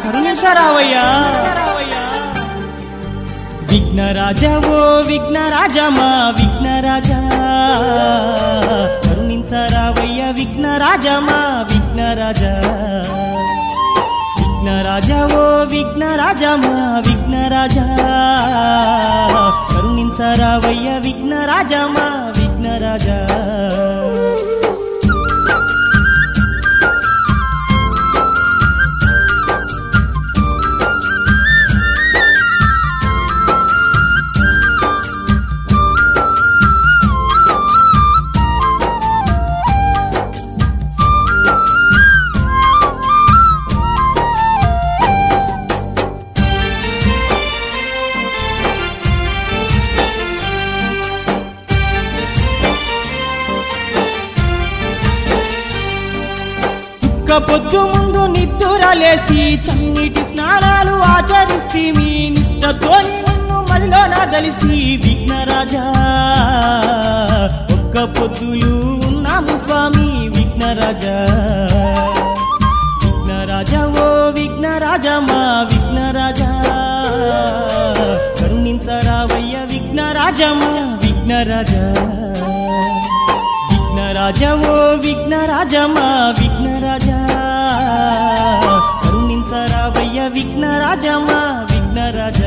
కరుణించరావయ్యా విఘ్నరాజ ఓ విఘ్నరాజ మా విఘ్నరాజ కరుణించరావయ్య విఘ్నరాజ మా విఘ్నరాజ విఘ్నరాజ ఓ విఘ్నరాజ మా విఘ్నరాజ కరుణించరావయ్య విఘ్నరాజ మా విఘ్నరాజ సుక్క పొద్దు ముందు నిద్దురలేసి చన్నీటి స్నానాలు ఆచరిస్తీమి నిష్టతోని నిన్ను మదిలో నా దలిసి విఘ్నరాజా ఒక్క పొద్దులు ఉన్నాము స్వామి విఘ్నరాజా విఘ్నరాజా ఓ విఘ్నరాజా మా విఘ్నరాజా కరుణించరావయ్య విఘ్నరాజా మా విఘ్నరాజా విఘ్నరాజ ఓ విఘ్నరాజ మా విఘ్నరాజ కరుణించరావయ్య విఘ్నరాజ మా విఘ్నరాజ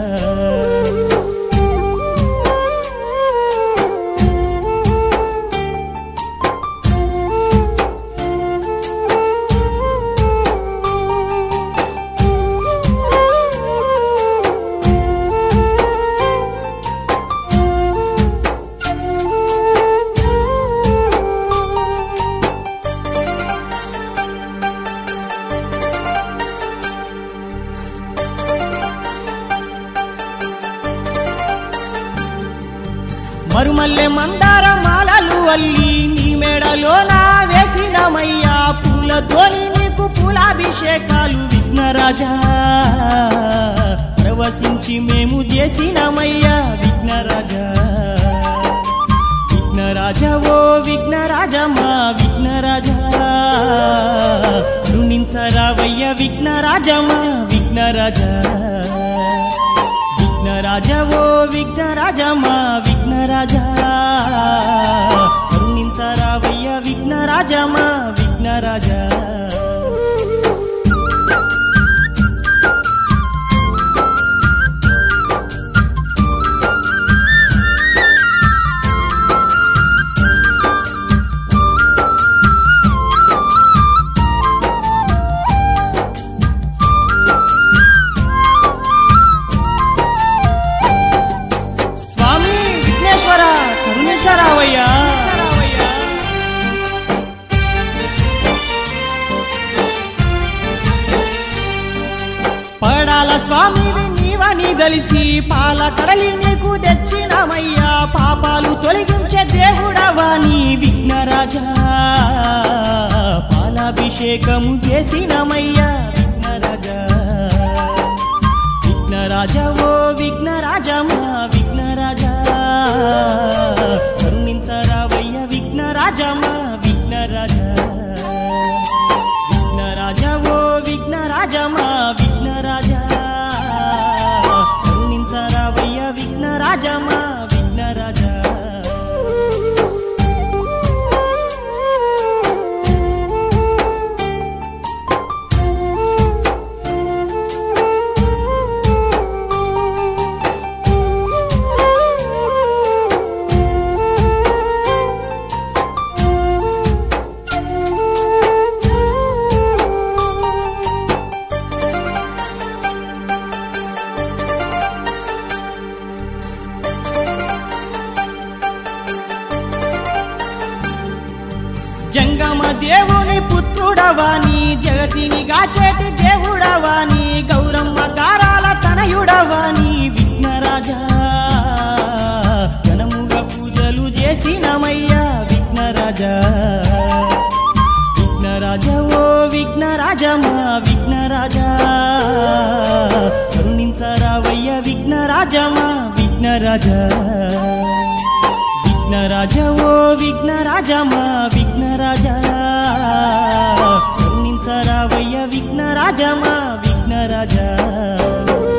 మరుమల్లె మందార మాలలు అల్లి నీ మెడలో నా వేసినమయ్యా పూలతోని నీకు పూలాభిషేకాలు విఘ్నరాజా ప్రవశించి మేము చేసినమయ్యా విఘ్నరాజా విఘ్నరాజ ఓ విఘ్నరాజ మా విఘ్నరాజ కరుణించరావయ్య విఘ్నరాజ మా విఘ్నరాజ విఘ్నరాజ ఓ విఘ్నరాజ మా విఘ్నరాజ కరుణించరావయ్య విఘ్నరాజ మా విఘ్నరాజ స్వామి విఘ్నేశ్వర కరుణించరావయ్యా పడాల స్వామివి నీవని దలిసి పాల కడలి నీకు తెచ్చినమయ్యా పాపాలు తొలగించే దేవుడవాని విఘ్నరాజా పాలాభిషేకము చేసినమయ్యా విఘ్నరాజా విఘ్నరాజ ఓ విఘ్నరాజ మా విఘ్నరాజ కరుణించరావయ్య విఘ్నరాజ మా విఘ్నరాజ విఘ్నరాజ ఓ విఘ్నరాజ మా విఘ్నరాజ కరుణించరావయ్య విఘ్నరాజ మా విఘ్నరాజ జంగమ దేవుని పుత్రుడవాని జగతిని గాచేటి దేవుడవాని గౌరమ్మ గారాల తనయుడవాని విఘ్నరాజా ఘనముగా పూజలు చేసినమయ్యా విఘ్నరాజా విఘ్నరాజ ఓ విఘ్నరాజ మా విఘ్నరాజా కరుణించరావయ్య విఘ్నరాజ మా విఘ్నరాజా విఘ్నరాజ ఓ విఘ్నరాజ మా విఘ్నరాజ కరుణించరావయ్య విఘ్నరాజ మా విఘ్న విఘ్నరాజా